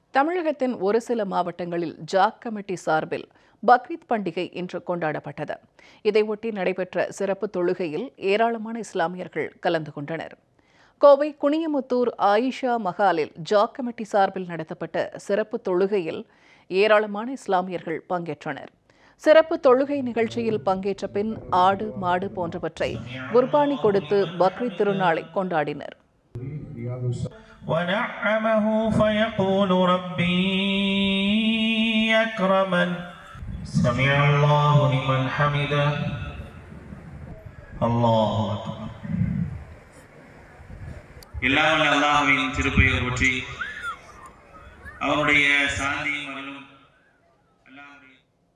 தமிழகத்தின் ஒரு சில மாவட்டங்களில் ஜாக் கமிட்டி சார்பில் பக்ரீத் பண்டிகை இன்று கொண்டாடப்பட்டது இதையொட்டி நடைபெற்ற சிறப்பு தொழுகையில் ஏராளமான இஸ்லாமியர்கள் கலந்து கொண்டனர் கோவை குனியமுத்தூர் ஆயிஷா மஹாலில் ஜாக் கமிட்டி சார்பில் நடத்தப்பட்ட சிறப்பு தொழுகையில் ஏராளமான இஸ்லாமியர்கள் பங்கேற்றனர் சிறப்பு தொழுகை நிகழ்ச்சியில் பங்கேற்ற பின் ஆடு மாடு போன்றவற்றை குர்பானி கொடுத்து பக்ரீத் திருநாளை கொண்டாடினர் ونعمه فيقول ربي أكرمن سمع الله لمن حمده الله أكبر எல்லாம் வல்ல அல்லாஹ்வின் திருப்பெயர் பற்றி அவருடைய சாந்தியும் அருளும் அல்லாஹ்வுடைய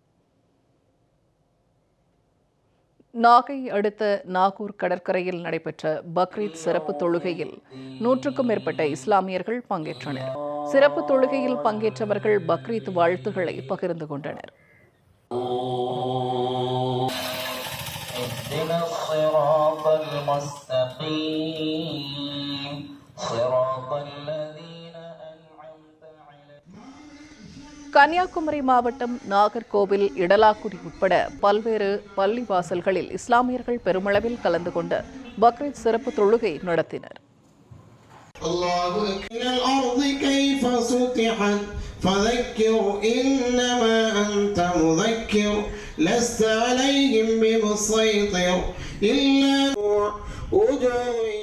நாகை அடுத்த நாகூர் கடற்கரையில் நடைபெற்ற பக்ரீத் சிறப்பு தொழுகையில் நூற்றுக்கும் மேற்பட்ட இஸ்லாமியர்கள் பங்கேற்றனர் சிறப்பு தொழுகையில் பங்கேற்றவர்கள் பக்ரீத் வாழ்த்துக்களை பகிர்ந்து கொண்டனர் اهدنا الصراط المستقيم صراط الذين أنعمت عليهم கன்னியாகுமரி மாவட்டம் நாகர்கோவில் இடலாக்குடி உட்பட பல்வேறு பள்ளிவாசல்களில் இஸ்லாமியர்கள் பெருமளவில் கலந்து கொண்டு பக்ரீத் சிறப்பு தொழுகை நடத்தினர் الله من الأرض كيف سطحت فذكر إنما أنت مذكر لست عليهم بمسيطر إلا وجوه